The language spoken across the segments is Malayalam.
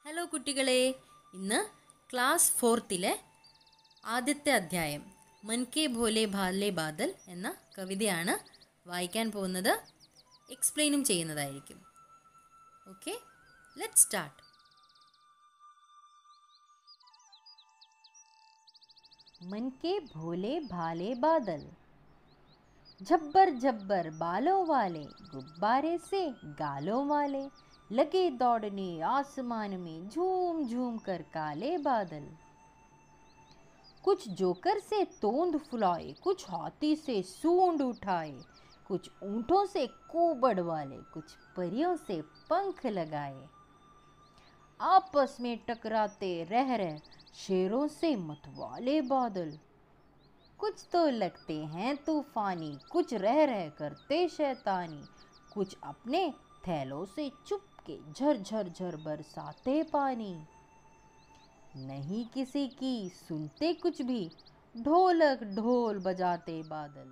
ഹലോ കുട്ടികളെ ഇന്ന് ക്ലാസ് ഫോർത്തിലെ ആദ്യത്തെ അധ്യായം മൻ കെ ഭോലെ ഭാലെ ബാദൽ എന്ന കവിതയാണ് വായിക്കാൻ പോകുന്നത് എക്സ്പ്ലെയിനും ചെയ്യുന്നതായിരിക്കും ഓക്കെ ലെറ്റ് സ്റ്റാർട്ട് मन के भोले भाले बादल झब्बर झब्बर बालों वाले गुब्बारे से गालों वाले लगे दौड़ने आसमान में झूम झूम कर काले बादल कुछ जोकर से तोंद फुलाए कुछ हाथी से सूंड उठाए कुछ ऊंटों से कोबड़ वाले कुछ परियों से पंख लगाए आपस में टकराते रह रहे शेरों से मतवाले बादल कुछ तो लगते हैं तूफानी कुछ रह रह करते शैतानी कुछ अपने थैलों से चुप के झर झर झर बरसाते पानी नहीं किसी की सुनते कुछ भी ढोलक ढोल बजाते बादल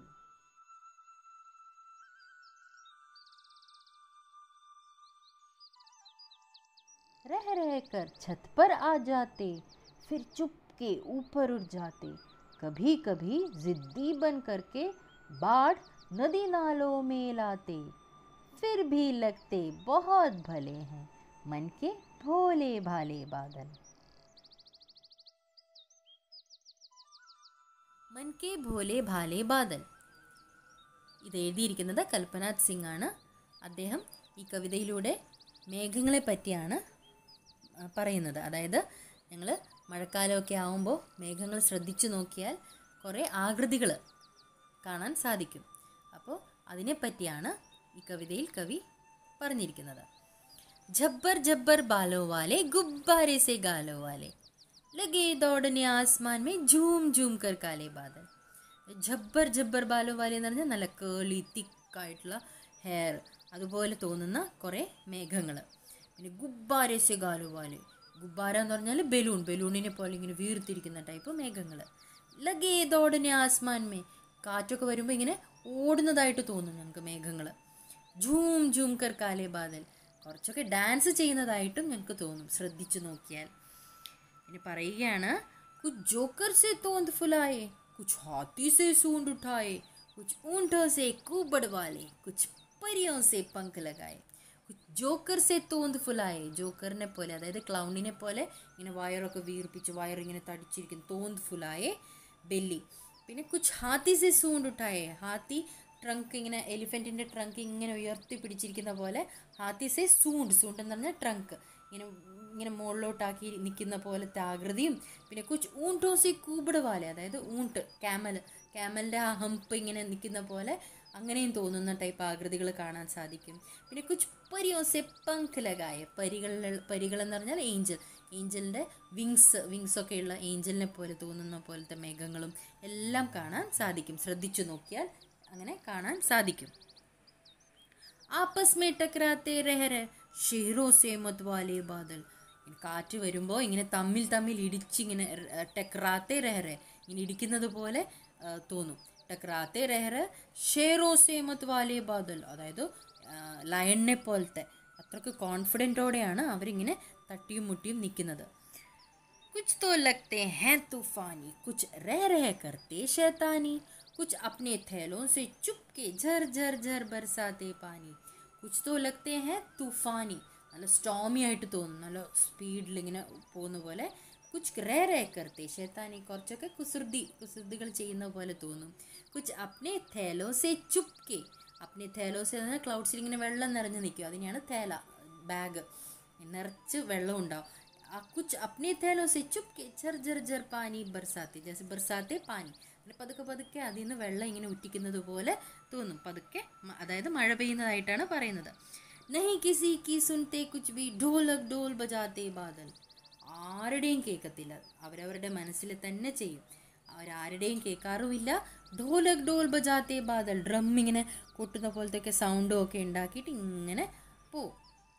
रह रह कर छत पर आ जाते फिर चुप के ऊपर उठ जाते कभी कभी जिद्दी बन करके बाढ़ नदी नालों में लाते फिर भी लगते बहुत भले हैं मन के भोले भाले बादल മൻ കെ ഭോലെ ഭാലെ ബാദൽ ഇത് എഴുതിയിരിക്കുന്നത് കൽപ്പനാഥ് സിംഗ് ആണ് അദ്ദേഹം ഈ കവിതയിലൂടെ മേഘങ്ങളെ പറ്റിയാണ് ആ, പറയുന്നത് അതായത് ഞങ്ങൾ മഴക്കാലമൊക്കെ ആവുമ്പോൾ മേഘങ്ങൾ ശ്രദ്ധിച്ചു നോക്കിയാൽ കുറേ ആകൃതികൾ കാണാൻ സാധിക്കും അപ്പോൾ അതിനെപ്പറ്റിയാണ് ഈ കവിതയിൽ കവി പറഞ്ഞിരിക്കുന്നത് ജബ്ബർ ജബ്ബർ ബാലോ വാലെ ഗുബ്ബാരെ സെ ഗാലോ വാലെ ലഗേ ദോടനെ ആസ്മാൻ മേ ജൂം ജൂം കർ കാലെ ബാദൽ ജബ്ബർ ജബ്ബർ ബാലോ വാലെ എന്ന് പറഞ്ഞാൽ നല്ല കേളി തിക്കായിട്ടുള്ള ഹെയർ അതുപോലെ തോന്നുന്ന കുറേ മേഘങ്ങൾ പിന്നെ ഗുബ്ബാരെ സെ ഗാലോ വാലെ ഗുബ്ബാര എന്ന് പറഞ്ഞാൽ ബലൂൺ ബലൂണിനെ പോലെ ഇങ്ങനെ വീർത്തിരിക്കുന്ന ടൈപ്പ് മേഘങ്ങൾ ലഗേ ദോടനെ ആസ്മാൻ മേ കാറ്റൊക്കെ വരുമ്പോൾ ഇങ്ങനെ ഓടുന്നതായിട്ട് തോന്നും ഞങ്ങൾക്ക് മേഘങ്ങൾ ജൂം ജൂം കർ കാലെ ബാദൽ കുറച്ചൊക്കെ ഡാൻസ് ചെയ്യുന്നതായിട്ടും ഞങ്ങൾക്ക് തോന്നും ശ്രദ്ധിച്ചു നോക്കിയാൽ ഇനി പറയുകയാണ് കുച്ച് ജോക്കർ സെ തോന്ത് ഫുലായെ കുച്ച് ഹാത്തി സെ സൂണ്ട് ഉഠായെ കുച്ച് ഊंटों से കൂബड़ वाले കുച്ച് परियों से पंख लगाए കുച്ച് ജോക്കർ സെ തോന്ത് ഫുലായെ ജോക്കറിനെ പോലെ അതായത് ക്ലൗണിനെ പോലെ ഇങ്ങനെ വയറൊക്കെ വീർപ്പിച്ച് വയർ ഇങ്ങനെ തടിച്ചിരിക്കും തോന്ത് ഫുലായെ ബെല്ലി പിന്നെ കുച്ച് ഹാത്തി സെ സൂണ്ട് ഉഠായെ ഹാത്തി ട്രങ്ക് ഇങ്ങനെ എലിഫൻറ്റിൻ്റെ ട്രങ്ക് ഇങ്ങനെ ഉയർത്തി പിടിച്ചിരിക്കുന്ന പോലെ ഹാത്തി സെ സൂണ്ട് സൂണ്ട് എന്ന് പറഞ്ഞാൽ ട്രങ്ക് ഇങ്ങനെ ഇങ്ങനെ മുകളിലോട്ടാക്കി നിൽക്കുന്ന പോലത്തെ ആകൃതിയും പിന്നെ കുച്ച് ഊണ്ടോസി കൂബിട വാലെ അതായത് ഊണ്ട് ക്യാമൽ ക്യാമലിൻ്റെ ആ ഹംപ്പ് ഇങ്ങനെ നിൽക്കുന്ന പോലെ അങ്ങനെയും തോന്നുന്ന ടൈപ്പ് ആകൃതികൾ കാണാൻ സാധിക്കും പിന്നെ കുച്ച് പരിയോസെ പങ്ക് ലഗായ പരികൾ പരികൾ എന്ന് പറഞ്ഞാൽ ഏഞ്ചൽ ഏഞ്ചലിൻ്റെ വിങ്സ് വിങ്സ് ഒക്കെയുള്ള ഏഞ്ചലിനെ പോലെ തോന്നുന്ന പോലത്തെ മേഘങ്ങളും എല്ലാം കാണാൻ സാധിക്കും ശ്രദ്ധിച്ചു നോക്കിയാൽ അങ്ങനെ കാണാൻ സാധിക്കും ആപ്പസ് മേ ടക്രാത്തെ രഹര ഷെയ്റോ സേ മത്വാലെ ബാദൽ ഇങ്ങനെ കാറ്റ് വരുമ്പോൾ ഇങ്ങനെ തമ്മിൽ തമ്മിൽ ഇടിച്ചിങ്ങനെ ടെക്രാത്തെ രഹര ഇങ്ങനെ ഇടിക്കുന്നത് പോലെ ആ, തോന്നും ടക്രാത്തെ രഹര ഷെയ്റോ സേ മത്വാലെ ബാദൽ അതായത് ലയണിനെ പോലത്തെ അത്രയ്ക്ക് കോൺഫിഡൻറ്റോടെയാണ് അവരിങ്ങനെ തട്ടിയും മുട്ടിയും നിൽക്കുന്നത് कुछ तो लगते हैं तूफानी कुछ रह रह करते शैतानी कुछ अपने थैलों से चुप के झर झर झर बरसाते पानी कुछ तो लगते हैं तूफानी നല്ല സ്റ്റോമി ആയിട്ട് തോന്നും നല്ല സ്പീഡിൽ ഇങ്ങനെ പോകുന്ന പോലെ കുച്ച് റേ റേ കർത്തെ ഷേത്താനി കുറച്ചൊക്കെ കുസൃതി കുസൃതികൾ ചെയ്യുന്ന പോലെ തോന്നും കുച്ച് അപ്നെ തേലോസെ ചുപ്കെ അപ്നെ തേലോസെ എന്ന് പറഞ്ഞാൽ ക്ലൗഡ്സിൽ ഇങ്ങനെ വെള്ളം നിറഞ്ഞു നിൽക്കും അതിനെയാണ് തേല ബാഗ് നിറച്ച് വെള്ളം ഉണ്ടാവും ആ കുച്ച് അപ്നെ തേലോ സെ ചുപ്കെ ജർ ജർ ജർ പാനി ബർസാത്തെ ജैसे ബർസാത്തെ പാനി അങ്ങനെ പതുക്കെ പതുക്കെ അതിൽ നിന്ന് വെള്ളം ഇങ്ങനെ ഉറ്റിക്കുന്നത് പോലെ തോന്നും പതുക്കെ മ- അതായത് മഴ പെയ്യുന്നതായിട്ടാണ് പറയുന്നത് നഹി കിസി കി സുൻത്തെ കുച്ച് ബി ഢോലക് ഡോൽ ബജാത്തെ ബാദൽ ആരുടെയും കേൾക്കത്തില്ല അവരവരുടെ മനസ്സിൽ തന്നെ ചെയ്യും അവരാരുടെയും കേൾക്കാറുമില്ല ഢോലക് ഡോൽ ബജാത്തെ ബാദൽ ഡ്രം ഇങ്ങനെ കൊട്ടുന്ന പോലത്തെ സൗണ്ടും ഒക്കെ ഉണ്ടാക്കിയിട്ട് ഇങ്ങനെ പോവും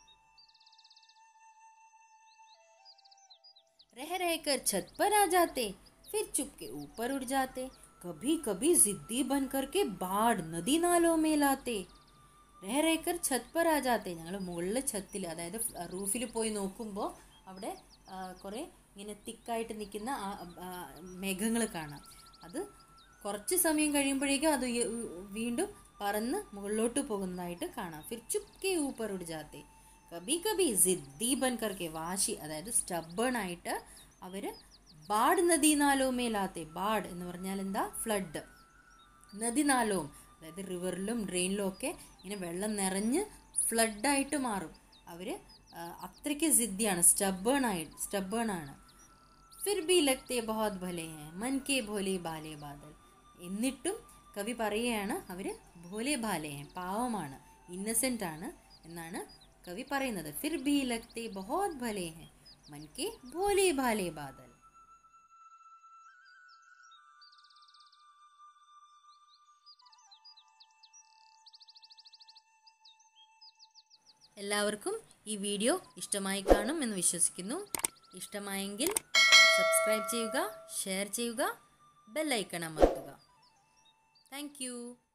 रह रह कर छत पर आ जाते फिर चुप के ऊपर उड़ जाते कभी कभी जिद्दी बन करके बाढ़ नदी नालों में लाते റേ റേക്കർ ഛത്ത് പർ ആ ജാത്തെ ഞങ്ങൾ മുകളിൽ ഛത്തിൽ അതായത് റൂഫിൽ പോയി നോക്കുമ്പോൾ അവിടെ കുറേ ഇങ്ങനെ തിക്കായിട്ട് നിൽക്കുന്ന മേഘങ്ങൾ കാണാം അത് കുറച്ച് സമയം കഴിയുമ്പോഴേക്കും അത് ഉയ- വീണ്ടും പറന്ന് മുകളിലോട്ട് പോകുന്നതായിട്ട് കാണാം ഫിർ ചുപ്കെ ഊപ്പർ ഉട് ജാത്തെ കബി കബി സിദ്ദി ബൻകർക്കെ വാശി അതായത് stubborn ആയിട്ട് അവർ ബാഡ് നദീനാലോ മേലാത്തെ ബാഡ് എന്ന് പറഞ്ഞാൽ എന്താ ഫ്ലഡ് നദിനാലവും അതായത് റിവറിലും ഡ്രെയിനിലും ഒക്കെ ഇങ്ങനെ വെള്ളം നിറഞ്ഞ് ഫ്ലഡായിട്ട് മാറും അവർ അത്രയ്ക്ക് സിദ്ധിയാണ് സ്റ്റബേൺ ആയി സ്റ്റബേൺ ആണ് ഫിർ ബി ലഗ്തെ ബഹോത് ഭലെ ഹേ മൻ കെ ഭോലെ ബാലെ ബാദൽ എന്നിട്ടും കവി പറയുകയാണ് അവർ ഭോലെ ബാലെ ഹേ പാവമാണ് ഇന്നസെൻ്റ് ആണ് എന്നാണ് കവി പറയുന്നത് ഫിർ ബി ലഗ്തെ ബഹോത് ഭലെ ഹേ മൻ കെ ഭോലെ ബാലെ ബാദൽ എല്ലാവർക്കും ഈ വീഡിയോ ഇഷ്ടമായി കാണും എന്ന് വിശ്വസിക്കുന്നു ഇഷ്ടമായെങ്കിൽ സബ്സ്ക്രൈബ് ചെയ്യുക ഷെയർ ചെയ്യുക ബെല്ലൈക്കൺ അമർത്തുക താങ്ക് യു